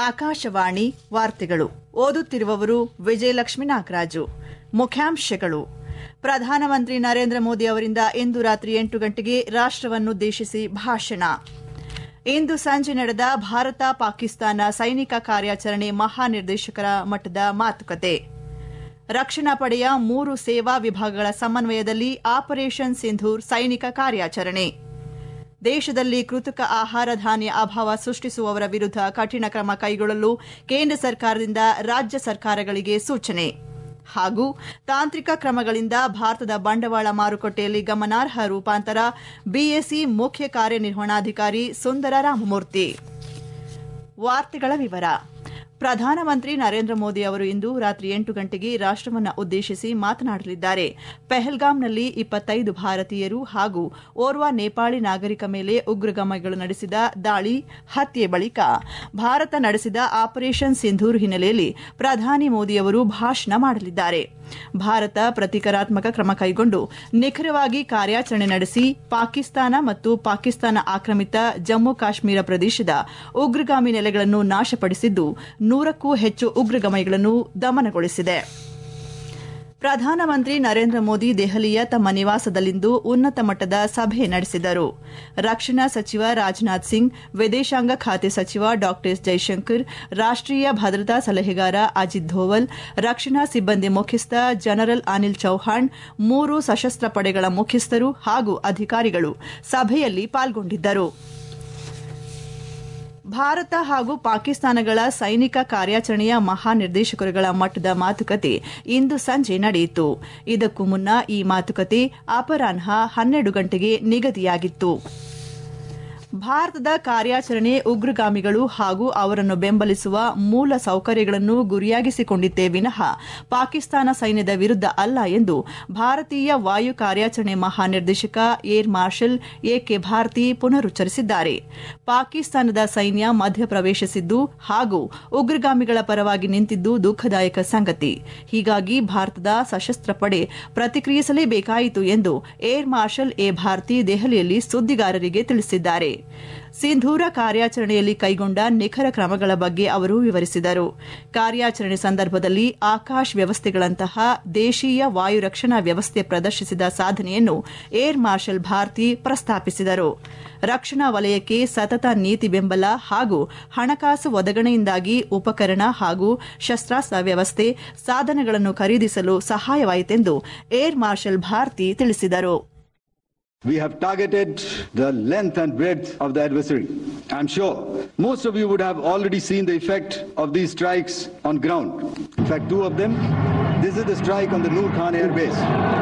ಆಕಾಶವಾಣಿ ವಾರ್ತೆಗಳು ಓದುತ್ತಿರುವವರು ವಿಜಯಲಕ್ಷ್ಮಿ ನಾಗರಾಜು ಮುಖ್ಯಾಂಶಗಳು ಪ್ರಧಾನಮಂತ್ರಿ ನರೇಂದ್ರ ಮೋದಿ ಅವರಿಂದ ಇಂದು ರಾತ್ರಿ ಎಂಟು ಗಂಟೆಗೆ ರಾಷ್ಟವನ್ನುದ್ದೇಶಿಸಿ ಭಾಷಣ ಇಂದು ಸಂಜೆ ನಡೆದ ಭಾರತ ಪಾಕಿಸ್ತಾನ ಸೈನಿಕ ಕಾರ್ಯಾಚರಣೆ ಮಹಾನಿರ್ದೇಶಕರ ಮಟ್ಟದ ಮಾತುಕತೆ ರಕ್ಷಣಾ ಪಡೆಯ ಮೂರು ಸೇವಾ ವಿಭಾಗಗಳ ಸಮನ್ವಯದಲ್ಲಿ ಆಪರೇಷನ್ ಸಿಂಧೂರ್ ಸೈನಿಕ ಕಾರ್ಯಾಚರಣೆ ದೇಶದಲ್ಲಿ ಕೃತಕ ಆಹಾರ ಧಾನ್ಯ ಅಭಾವ ಸೃಷ್ಟಿಸುವವರ ವಿರುದ್ಧ ಕಠಿಣ ಕ್ರಮ ಕೈಗೊಳ್ಳಲು ಕೇಂದ್ರ ಸರ್ಕಾರದಿಂದ ರಾಜ್ಯ ಸರ್ಕಾರಗಳಿಗೆ ಸೂಚನೆ ಹಾಗೂ ತಾಂತ್ರಿಕ ಕ್ರಮಗಳಿಂದ ಭಾರತದ ಬಂಡವಾಳ ಮಾರುಕಟ್ಟೆಯಲ್ಲಿ ಗಮನಾರ್ಹ ರೂಪಾಂತರ ಬಿಎಸ್ಇ ಮುಖ್ಯ ಕಾರ್ಯನಿರ್ವಹಣಾಧಿಕಾರಿ ಸುಂದರ ರಾಮಮೂರ್ತಿ ವಾರ್ತೆಗಳ ವಿವರ ಪ್ರಧಾನಮಂತ್ರಿ ನರೇಂದ್ರ ಮೋದಿ ಅವರು ಇಂದು ರಾತ್ರಿ ಎಂಟು ಗಂಟೆಗೆ ರಾಷ್ಟವನ್ನು ಉದ್ದೇಶಿಸಿ ಮಾತನಾಡಲಿದ್ದಾರೆ ಪೆಹಲ್ಗಾಂನಲ್ಲಿ ಇಪ್ಪತ್ತೈದು ಭಾರತೀಯರು ಹಾಗೂ ಓರ್ವ ನೇಪಾಳಿ ನಾಗರಿಕ ಮೇಲೆ ಉಗ್ರಗಾಮಿಗಳು ನಡೆಸಿದ ದಾಳಿ ಹತ್ಯೆ ಬಳಿಕ ಭಾರತ ನಡೆಸಿದ ಆಪರೇಷನ್ ಸಿಂಧೂರ್ ಹಿನ್ನೆಲೆಯಲ್ಲಿ ಪ್ರಧಾನಿ ಮೋದಿ ಅವರು ಭಾಷಣ ಮಾಡಲಿದ್ದಾರೆ ಭಾರತ ಪ್ರತೀಕಾರಾತ್ಮಕ ಕ್ರಮ ಕೈಗೊಂಡು ನಿಖರವಾಗಿ ಕಾರ್ಯಾಚರಣೆ ನಡೆಸಿ ಪಾಕಿಸ್ತಾನ ಮತ್ತು ಪಾಕಿಸ್ತಾನ ಆಕ್ರಮಿತ ಜಮ್ಮು ಕಾಶ್ಮೀರ ಪ್ರದೇಶದ ಉಗ್ರಗಾಮಿ ನೆಲೆಗಳನ್ನು ನಾಶಪಡಿಸಿದ್ದು ನೂರಕ್ಕೂ ಹೆಚ್ಚು ಉಗ್ರಗಾಮಿಗಳನ್ನು ದಮನಗೊಳಿಸಿದೆ ಪ್ರಧಾನಮಂತ್ರಿ ನರೇಂದ್ರ ಮೋದಿ ದೆಹಲಿಯ ತಮ್ಮ ನಿವಾಸದಲ್ಲಿಂದು ಉನ್ನತ ಮಟ್ಟದ ಸಭೆ ನಡೆಸಿದರು ರಕ್ಷಣಾ ಸಚಿವ ರಾಜನಾಥ್ ಸಿಂಗ್ ವಿದೇಶಾಂಗ ಖಾತೆ ಸಚಿವ ಡಾ ಎಸ್ ಜೈಶಂಕರ್ ರಾಷ್ಟೀಯ ಭದ್ರತಾ ಸಲಹೆಗಾರ ಅಜಿತ್ ಧೋವಲ್ ರಕ್ಷಣಾ ಸಿಬ್ಬಂದಿ ಮುಖ್ಯಸ್ಥ ಜನರಲ್ ಅನಿಲ್ ಚೌಹಾಣ್ ಮೂರು ಸಶಸ್ತ್ರ ಪಡೆಗಳ ಮುಖ್ಯಸ್ಥರು ಹಾಗೂ ಅಧಿಕಾರಿಗಳು ಸಭೆಯಲ್ಲಿ ಪಾಲ್ಗೊಂಡಿದ್ದರು ಭಾರತ ಹಾಗೂ ಪಾಕಿಸ್ತಾನಗಳ ಸೈನಿಕ ಕಾರ್ಯಾಚರಣೆಯ ಮಹಾನಿರ್ದೇಶಕರುಗಳ ಮಟ್ಟದ ಮಾತುಕತೆ ಇಂದು ಸಂಜೆ ನಡೆಯಿತು ಇದಕ್ಕೂ ಮುನ್ನ ಈ ಮಾತುಕತೆ ಅಪರಾಹ್ನ ಹನ್ನೆರಡು ಗಂಟೆಗೆ ನಿಗದಿಯಾಗಿತ್ತು ಭಾರತದ ಕಾರ್ಯಾಚರಣೆ ಉಗ್ರಗಾಮಿಗಳು ಹಾಗೂ ಅವರನ್ನು ಬೆಂಬಲಿಸುವ ಮೂಲ ಸೌಕರ್ಯಗಳನ್ನು ಗುರಿಯಾಗಿಸಿಕೊಂಡಿತ್ತೇ ವಿನಃ ಪಾಕಿಸ್ತಾನ ಸೈನ್ಯದ ವಿರುದ್ಧ ಅಲ್ಲ ಎಂದು ಭಾರತೀಯ ವಾಯು ಕಾರ್ಯಾಚರಣೆ ಮಹಾನಿರ್ದೇಶಕ ಏರ್ ಮಾರ್ಷಲ್ ಎಕೆ ಭಾರತಿ ಪುನರುಚ್ಚರಿಸಿದ್ದಾರೆ ಪಾಕಿಸ್ತಾನದ ಸೈನ್ಯ ಮಧ್ಯಪ್ರವೇಶಿಸಿದ್ದು ಹಾಗೂ ಉಗ್ರಗಾಮಿಗಳ ಪರವಾಗಿ ನಿಂತಿದ್ದು ದುಃಖದಾಯಕ ಸಂಗತಿ ಹೀಗಾಗಿ ಭಾರತದ ಸಶಸ್ತ್ರ ಪಡೆ ಪ್ರತಿಕ್ರಿಯಿಸಲೇಬೇಕಾಯಿತು ಎಂದು ಏರ್ ಮಾರ್ಷಲ್ ಎ ಭಾರತಿ ದೆಹಲಿಯಲ್ಲಿ ಸುದ್ದಿಗಾರರಿಗೆ ತಿಳಿಸಿದ್ದಾರೆ ಸಿಂಧೂರ ಕಾರ್ಯಾಚರಣೆಯಲ್ಲಿ ಕೈಗೊಂಡ ನಿಖರ ಕ್ರಮಗಳ ಬಗ್ಗೆ ಅವರು ವಿವರಿಸಿದರು ಕಾರ್ಯಾಚರಣೆ ಸಂದರ್ಭದಲ್ಲಿ ಆಕಾಶ್ ವ್ಯವಸ್ಥೆಗಳಂತಹ ದೇಶೀಯ ವಾಯು ರಕ್ಷಣಾ ವ್ಯವಸ್ಥೆ ಪ್ರದರ್ಶಿಸಿದ ಸಾಧನೆಯನ್ನು ಏರ್ ಮಾರ್ಷಲ್ ಭಾರತಿ ಪ್ರಸ್ತಾಪಿಸಿದರು ರಕ್ಷಣಾ ವಲಯಕ್ಕೆ ಸತತ ನೀತಿ ಬೆಂಬಲ ಹಾಗೂ ಹಣಕಾಸು ಒದಗಣೆಯಿಂದಾಗಿ ಉಪಕರಣ ಹಾಗೂ ಶಸ್ತ್ರಾಸ್ತ್ರ ವ್ಯವಸ್ಥೆ ಸಾಧನಗಳನ್ನು ಖರೀದಿಸಲು ಸಹಾಯವಾಯಿತೆಂದು ಏರ್ ಮಾರ್ಷಲ್ ಭಾರತಿ ತಿಳಿಸಿದರು We have targeted the length and breadth of the adversary. I'm sure most of you would have already seen the effect of these strikes on ground. In fact, two of them. This is the strike on the Noor Khan Air Base.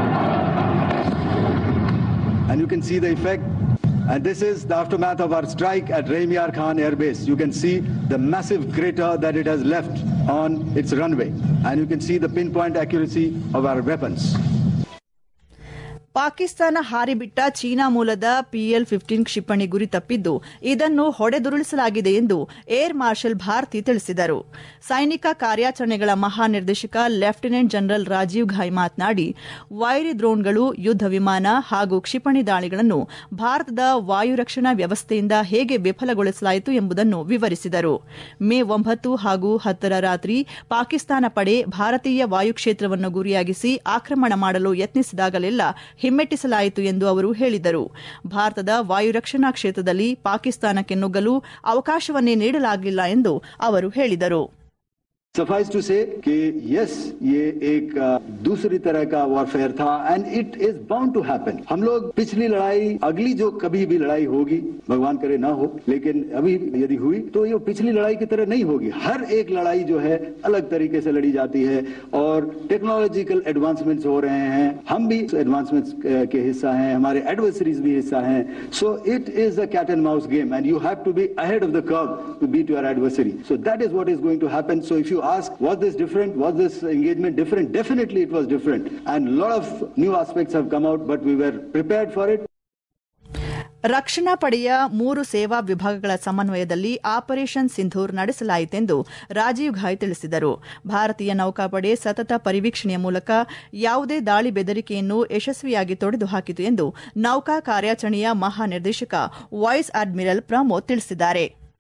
And you can see the effect. And this is the aftermath of our strike at Raimiar Khan Air Base. You can see the massive crater that it has left on its runway. And you can see the pinpoint accuracy of our weapons. Pakistan ಹಾರಿಬಿಟ್ಟ China ಮೂಲದ PL fifteen ಕ್ಷಿಪಣಿ ಗುರಿ ತಪ್ಪಿದ್ದು ಇದನ್ನು ಹೊಡೆದುರುಳಿಸಲಾಗಿದೆ ಎಂದು air marshal Bharati ತಿಳಿಸಿದರು ಸೈನಿಕ ಕಾರ್ಯಾಚರಣೆಗಳ ಮಹಾನಿರ್ದೇಶಕ ಲೆಫ್ಟಿನೆಂಟ್ ಜನರಲ್ ರಾಜೀವ್ ಘಾಯ್ ಮಾತನಾಡಿ ವೈರಿ ಡ್ರೋನ್ಗಳು ಯುದ್ದ ವಿಮಾನ ಹಾಗೂ ಕ್ಷಿಪಣಿ ದಾಳಿಗಳನ್ನು ಭಾರತದ ವಾಯು ರಕ್ಷಣಾ ವ್ಯವಸ್ಥೆಯಿಂದ ಹೇಗೆ ವಿಫಲಗೊಳಿಸಲಾಯಿತು ಎಂಬುದನ್ನು ವಿವರಿಸಿದರು ಮೇ ಒಂಬತ್ತು ಹಾಗೂ ಹತ್ತರ ರಾತ್ರಿ ಪಾಕಿಸ್ತಾನ ಪಡೆ ಭಾರತೀಯ ವಾಯುಕ್ಷೇತ್ರವನ್ನು ಗುರಿಯಾಗಿಸಿ ಆಕ್ರಮಣ ಮಾಡಲು ಯತ್ನಿಸಿದಾಗಲೆಲ್ಲ ಹಿಮ್ಮೆಟ್ಟಿಸಲಾಯಿತು ಎಂದು ಅವರು ಹೇಳಿದರು ಭಾರತದ ವಾಯು ರಕ್ಷಣಾ ಕ್ಷೇತ್ರದಲ್ಲಿ ಪಾಕಿಸ್ತಾನಕ್ಕೆ ನುಗ್ಗಲು ಅವಕಾಶವನ್ನೇ ನೀಡಲಾಗಿಲ್ಲ ಎಂದು ಅವರು ಹೇಳಿದರು सफाइस टू से कि यस ये एक दूसरी तरह का वॉरफेयर था and it is bound to happen हम लोग पिछली लड़ाई अगली जो कभी भी लड़ाई होगी भगवान करे ना हो लेकिन अभी यदि हुई तो ये पिछली लड़ाई की तरह नहीं होगी हर एक लड़ाई जो है अलग तरीके से लड़ी जाती है और टेक्नोलॉजिकल एडवांसमेंट्स हो रहे हैं हम भी एडवांसमेंट्स के हिस्सा हैं हमारे एडवर्सरीज भी हिस्सा हैं so it is a cat and mouse game and you have to be ahead of the curve to beat your adversary so that is what is going to happen so if you ask was this different was this engagement different definitely it was different and a lot of new aspects have come out but we were prepared for it ರಕ್ಷಣಾ ಪಡೆಯ ಮೂರು ಸೇವಾ ವಿಭಾಗಗಳ ಸಮನ್ವಯದಲ್ಲಿ operation Sindoor ನಡೆಸಲಾಯಿತೆಂದು ರಾಜೀವ್ ಘಾಯ್ ತಿಳಿಸಿದರು ಭಾರತೀಯ ನೌಕಾಪಡೆ ಸತತ ಪರಿವೀಕ್ಷಣೆಯ ಮೂಲಕ ಯಾವುದೇ ದಾಳಿ ಬೆದರಿಕೆಯನ್ನು ಯಶಸ್ವಿಯಾಗಿ ತೊಡೆದು ಹಾಕಿತು ಎಂದು ನೌಕಾ ಕಾರ್ಯಾಚರಣೆಯ ಮಹಾನಿರ್ದೇಶಕ ವೈಸ್ ಅಡ್ಮಿರಲ್ ಪ್ರಮೋದ್ ತಿಳಿಸಿದ್ದಾರೆ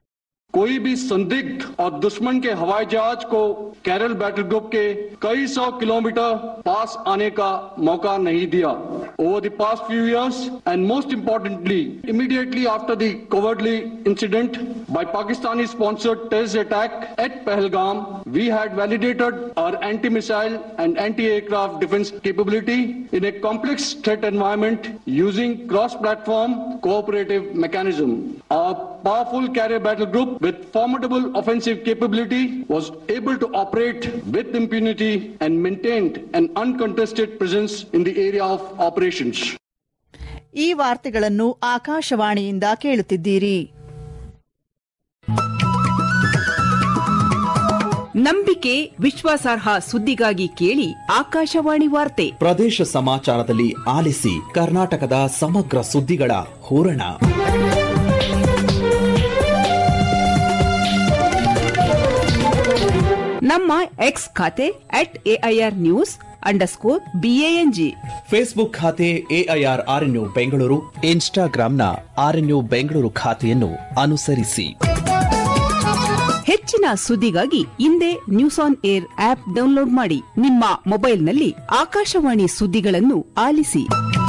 कोई भी संदिग्ध और दुश्मन के हवाई जहाज को कैरल बैटल ग्रुप के कई सौ किलोमीटर पास आने का मौका नहीं दिया over the past few years and most importantly immediately after the cowardly incident by Pakistani sponsored terrorist attack at Pahalgam, we had validated our anti-missile and anti-aircraft defense capability in a complex threat environment using cross-platform cooperative mechanism. Our powerful carrier battle group with formidable offensive capability was able to operate with impunity and maintained an uncontested presence in the area of operations. ಈ ವಾರ್ತೆಗಳನ್ನು ಆಕಾಶವಾಣಿಯಿಂದ ಕೇಳುತ್ತಿದ್ದೀರಿ ನಂಬಿಕೆ ವಿಶ್ವಾಸಾರ್ಹ ಸುದ್ದಿಗಾಗಿ ಕೇಳಿ ಆಕಾಶವಾಣಿ ವಾರ್ತೆ ಪ್ರದೇಶ ಸಮಾಚಾರದಲ್ಲಿ ಆಲಿಸಿ ಕರ್ನಾಟಕದ ಸಮಗ್ರ ಸುದ್ದಿಗಳ ಹೂರಣ ನಮ್ಮ ಎಕ್ಸ್ ಖಾತೆ at AIR news underscore BANG Facebook ಖಾತೆ ಎಐಆರ್ ಆರ್ಎನ್ಯು ಬೆಂಗಳೂರು ಇನ್ಸ್ಟಾಗ್ರಾಂನ ಆರ್ಎನ್ಯು ಬೆಂಗಳೂರು ಖಾತೆಯನ್ನು ಅನುಸರಿಸಿ ಹೆಚ್ಚಿನ ಸುದ್ದಿಗಾಗಿ ಹಿಂದೆ news on air app download ಮಾಡಿ ನಿಮ್ಮ ಮೊಬೈಲ್ನಲ್ಲಿ ಆಕಾಶವಾಣಿ ಸುದ್ದಿಗಳನ್ನು ಆಲಿಸಿ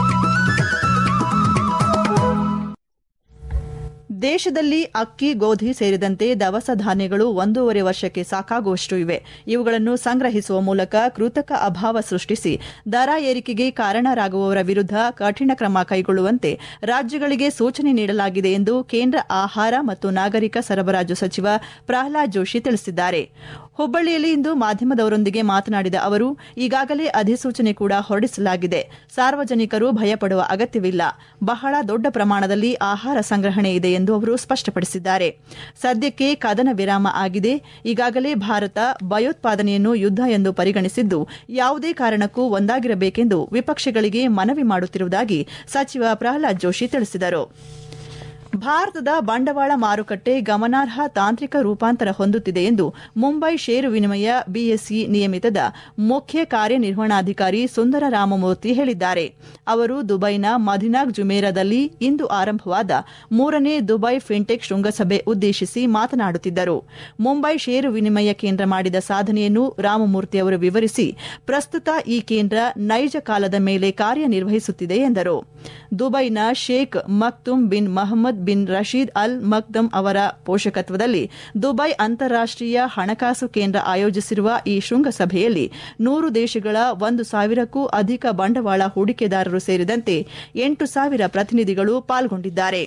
ದೇಶದಲ್ಲಿ ಅಕ್ಕಿ ಗೋಧಿ ಸೇರಿದಂತೆ ದವಸ ಧಾನ್ಯಗಳು ಒಂದೂವರೆ ವರ್ಷಕ್ಕೆ ಸಾಕಾಗುವಷ್ಟು ಇವೆ ಇವುಗಳನ್ನು ಸಂಗ್ರಹಿಸುವ ಮೂಲಕ ಕೃತಕ ಅಭಾವ ಸೃಷ್ಟಿಸಿ ದರ ಏರಿಕೆಗೆ ಕಾರಣರಾಗುವವರ ವಿರುದ್ಧ ಕಠಿಣ ಕ್ರಮ ಕೈಗೊಳ್ಳುವಂತೆ ರಾಜ್ಯಗಳಿಗೆ ಸೂಚನೆ ನೀಡಲಾಗಿದೆ ಎಂದು ಕೇಂದ್ರ ಆಹಾರ ಮತ್ತು ನಾಗರಿಕ ಸರಬರಾಜು ಸಚಿವ ಪ್ರಹ್ಲಾದ್ ಜೋಶಿ ತಿಳಿಸಿದ್ದಾರೆ ಹುಬ್ಬಳ್ಳಿಯಲ್ಲಿ ಇಂದು ಮಾಧ್ಯಮದವರೊಂದಿಗೆ ಮಾತನಾಡಿದ ಅವರು ಈಗಾಗಲೇ ಅಧಿಸೂಚನೆ ಕೂಡ ಹೊರಡಿಸಲಾಗಿದೆ ಸಾರ್ವಜನಿಕರು ಭಯಪಡುವ ಅಗತ್ಯವಿಲ್ಲ ಬಹಳ ದೊಡ್ಡ ಪ್ರಮಾಣದಲ್ಲಿ ಆಹಾರ ಸಂಗ್ರಹಣೆ ಇದೆ ಎಂದು ಅವರು ಸ್ಪಷ್ಟಪಡಿಸಿದ್ದಾರೆ ಸದ್ಯಕ್ಕೆ ಕದನ ವಿರಾಮ ಆಗಿದೆ ಈಗಾಗಲೇ ಭಾರತ ಭಯೋತ್ಪಾದನೆಯನ್ನು ಯುದ್ಧ ಎಂದು ಪರಿಗಣಿಸಿದ್ದು ಯಾವುದೇ ಕಾರಣಕ್ಕೂ ಒಂದಾಗಿರಬೇಕೆಂದು ವಿಪಕ್ಷಗಳಿಗೆ ಮನವಿ ಮಾಡುತ್ತಿರುವುದಾಗಿ ಸಚಿವ ಪ್ರಹ್ಲಾದ್ ಜೋಶಿ ತಿಳಿಸಿದರು ಭಾರತದ ಬಂಡವಾಳ ಮಾರುಕಟ್ಟೆ ಗಮನಾರ್ಹ ತಾಂತ್ರಿಕ ರೂಪಾಂತರ ಹೊಂದುತ್ತಿದೆ ಎಂದು ಮುಂಬೈ ಷೇರು ವಿನಿಮಯ ಬಿಎಸ್ಇ ನಿಯಮಿತದ ಮುಖ್ಯ ಕಾರ್ಯನಿರ್ವಹಣಾಧಿಕಾರಿ ಸುಂದರ ರಾಮಮೂರ್ತಿ ಹೇಳಿದ್ದಾರೆ ಅವರು ದುಬೈನ ಮದಿನಾಗ್ ಜುಮೇರಾದಲ್ಲಿ ಇಂದು ಆರಂಭವಾದ ಮೂರನೇ ದುಬೈ ಫಿನ್ಟೆಕ್ ಶೃಂಗಸಭೆ ಉದ್ದೇಶಿಸಿ ಮಾತನಾಡುತ್ತಿದ್ದರು ಮುಂಬೈ ಷೇರು ವಿನಿಮಯ ಕೇಂದ್ರ ಮಾಡಿದ ಸಾಧನೆಯನ್ನು ರಾಮಮೂರ್ತಿ ಅವರು ವಿವರಿಸಿ ಪ್ರಸ್ತುತ ಈ ಕೇಂದ್ರ ನೈಜ ಕಾಲದ ಮೇಲೆ ಕಾರ್ಯನಿರ್ವಹಿಸುತ್ತಿದೆ ಎಂದರು ದುಬೈನ Sheikh Maktoum bin Mohammed bin Rashid Al Maktoum ಅವರ ಪೋಷಕತ್ವದಲ್ಲಿ ದುಬೈ ಅಂತಾರಾಷ್ಟೀಯ ಹಣಕಾಸು ಕೇಂದ್ರ ಆಯೋಜಿಸಿರುವ ಈ ಶೃಂಗಸಭೆಯಲ್ಲಿ ನೂರು ದೇಶಗಳ ಒಂದು ಸಾವಿರಕ್ಕೂ ಅಧಿಕ ಬಂಡವಾಳ ಹೂಡಿಕೆದಾರರು ಸೇರಿದಂತೆ ಎಂಟು ಸಾವಿರ ಪ್ರತಿನಿಧಿಗಳು ಪಾಲ್ಗೊಂಡಿದ್ದಾರೆ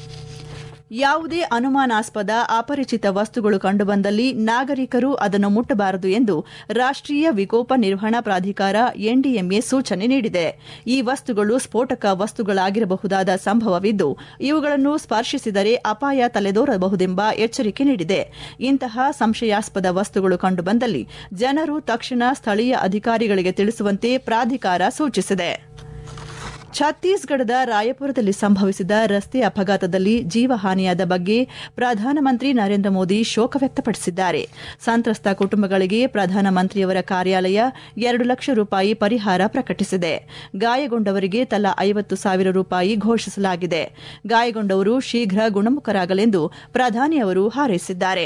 ಯಾವುದೇ ಅನುಮಾನಾಸ್ಪದ ಅಪರಿಚಿತ ವಸ್ತುಗಳು ಕಂಡುಬಂದಲ್ಲಿ ನಾಗರಿಕರು ಅದನ್ನು ಮುಟ್ಟಬಾರದು ಎಂದು ರಾಷ್ಟೀಯ ವಿಕೋಪ ನಿರ್ವಹಣಾ ಪ್ರಾಧಿಕಾರ ಎನ್ಡಿಎಂಎ ಸೂಚನೆ ನೀಡಿದೆ ಈ ವಸ್ತುಗಳು ಸ್ಫೋಟಕ ವಸ್ತುಗಳಾಗಿರಬಹುದಾದ ಸಂಭವವಿದ್ದು ಇವುಗಳನ್ನು ಸ್ಪರ್ಶಿಸಿದರೆ ಅಪಾಯ ತಲೆದೋರಬಹುದೆಂಬ ಎಚ್ಚರಿಕೆ ನೀಡಿದೆ ಇಂತಹ ಸಂಶಯಾಸ್ಪದ ವಸ್ತುಗಳು ಕಂಡುಬಂದಲ್ಲಿ ಜನರು ತಕ್ಷಣ ಸ್ಥಳೀಯ ಅಧಿಕಾರಿಗಳಿಗೆ ತಿಳಿಸುವಂತೆ ಪ್ರಾಧಿಕಾರ ಸೂಚಿಸಿದೆ ಛತ್ತೀಸ್ಗಢದ ರಾಯಪುರದಲ್ಲಿ ಸಂಭವಿಸಿದ ರಸ್ತೆ ಅಪಘಾತದಲ್ಲಿ ಜೀವಹಾನಿಯಾದ ಬಗ್ಗೆ ಪ್ರಧಾನಮಂತ್ರಿ ನರೇಂದ್ರ ಮೋದಿ ಶೋಕ ವ್ಯಕ್ತಪಡಿಸಿದ್ದಾರೆ ಸಂತ್ರಸ್ತ ಕುಟುಂಬಗಳಿಗೆ ಪ್ರಧಾನಮಂತ್ರಿಯವರ ಕಾರ್ಯಾಲಯ ಎರಡು ಲಕ್ಷ ರೂಪಾಯಿ ಪರಿಹಾರ ಪ್ರಕಟಿಸಿದೆ ಗಾಯಗೊಂಡವರಿಗೆ ತಲಾ ಐವತ್ತು ಸಾವಿರ ರೂಪಾಯಿ ಘೋಷಿಸಲಾಗಿದೆ ಗಾಯಗೊಂಡವರು ಶೀಘ್ರ ಗುಣಮುಖರಾಗಲೆಂದು ಪ್ರಧಾನಿ ಅವರು ಹಾರೈಸಿದ್ದಾರೆ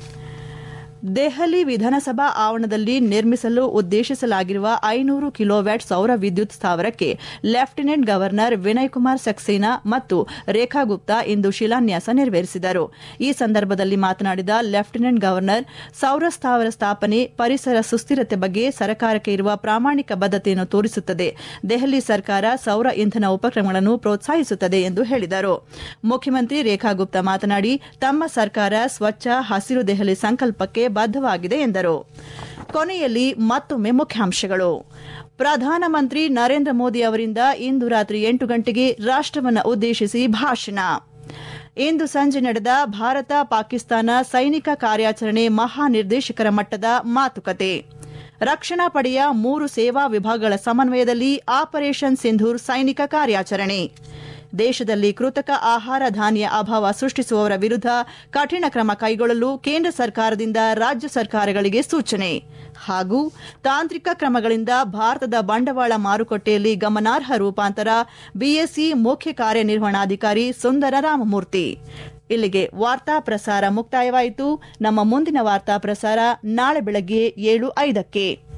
ದೆಹಲಿ ವಿಧಾನಸಭಾ ಆವರಣದಲ್ಲಿ ನಿರ್ಮಿಸಲು ಉದ್ದೇಶಿಸಲಾಗಿರುವ ಐನೂರು ಕಿಲೋವ್ಯಾಟ್ ಸೌರ ವಿದ್ಯುತ್ ಸ್ಥಾವರಕ್ಕೆ ಲೆಫ್ಟಿನೆಂಟ್ ಗವರ್ನರ್ ವಿನಯ್ ಕುಮಾರ್ ಸಕ್ಸೇನಾ ಮತ್ತು ರೇಖಾ ಗುಪ್ತಾ ಇಂದು ಶಿಲಾನ್ಯಾಸ ನೆರವೇರಿಸಿದರು ಈ ಸಂದರ್ಭದಲ್ಲಿ ಮಾತನಾಡಿದ ಲೆಫ್ಟಿನೆಂಟ್ ಗವರ್ನರ್ ಸೌರ ಸ್ಥಾವರ ಸ್ಥಾಪನೆ ಪರಿಸರ ಸುಸ್ಥಿರತೆ ಬಗ್ಗೆ ಸರ್ಕಾರಕ್ಕೆ ಇರುವ ಪ್ರಾಮಾಣಿಕ ಬದ್ಧತೆಯನ್ನು ತೋರಿಸುತ್ತದೆ ದೆಹಲಿ ಸರ್ಕಾರ ಸೌರ ಇಂಧನ ಉಪಕ್ರಮಗಳನ್ನು ಪ್ರೋತ್ಸಾಹಿಸುತ್ತದೆ ಎಂದು ಹೇಳಿದರು ಮುಖ್ಯಮಂತ್ರಿ ರೇಖಾ ಗುಪ್ತಾ ಮಾತನಾಡಿ ತಮ್ಮ ಸರ್ಕಾರ ಸ್ವಚ್ಛ ಹಸಿರು ದೆಹಲಿ ಸಂಕಲ್ಪಕ್ಕೆ ಬದ್ಧವಾಗಿದೆ ಎಂದರು ಕೊನೆಯಲ್ಲಿ ಮತ್ತೊಮ್ಮೆ ಮುಖ್ಯಾಂಶಗಳು ಪ್ರಧಾನಮಂತ್ರಿ ನರೇಂದ್ರ ಮೋದಿ ಅವರಿಂದ ಇಂದು ರಾತ್ರಿ ಎಂಟು ಗಂಟೆಗೆ ರಾಷ್ಟವನ್ನು ಉದ್ದೇಶಿಸಿ ಭಾಷಣ ಇಂದು ಸಂಜೆ ನಡೆದ ಭಾರತ ಪಾಕಿಸ್ತಾನ ಸೈನಿಕ ಕಾರ್ಯಾಚರಣೆ ಮಹಾನಿರ್ದೇಶಕರ ಮಟ್ಟದ ಮಾತುಕತೆ ರಕ್ಷಣಾ ಪಡೆಯ ಮೂರು ಸೇವಾ ವಿಭಾಗಗಳ ಸಮನ್ವಯದಲ್ಲಿ ಆಪರೇಷನ್ ಸಿಂಧೂರ್ ಸೈನಿಕ ಕಾರ್ಯಾಚರಣೆ ದೇಶದಲ್ಲಿ ಕೃತಕ ಆಹಾರ ಧಾನ್ಯ ಅಭಾವ ಸೃಷ್ಟಿಸುವವರ ವಿರುದ್ಧ ಕಠಿಣ ಕ್ರಮ ಕೈಗೊಳ್ಳಲು ಕೇಂದ್ರ ಸರ್ಕಾರದಿಂದ ರಾಜ್ಯ ಸರ್ಕಾರಗಳಿಗೆ ಸೂಚನೆ ಹಾಗೂ ತಾಂತ್ರಿಕ ಕ್ರಮಗಳಿಂದ ಭಾರತದ ಬಂಡವಾಳ ಮಾರುಕಟ್ಟೆಯಲ್ಲಿ ಗಮನಾರ್ಹ ರೂಪಾಂತರ ಬಿಎಸ್ಇ ಮುಖ್ಯ ಕಾರ್ಯನಿರ್ವಹಣಾಧಿಕಾರಿ ಸುಂದರ ರಾಮಮೂರ್ತಿ ಇಲ್ಲಿಗೆ ವಾರ್ತಾ ಪ್ರಸಾರ ಮುಕ್ತಾಯವಾಯಿತು ನಮ್ಮ ಮುಂದಿನ ವಾರ್ತಾ ಪ್ರಸಾರ ನಾಳೆ ಬೆಳಗ್ಗೆ ಏಳು ಐದಕ್ಕೆ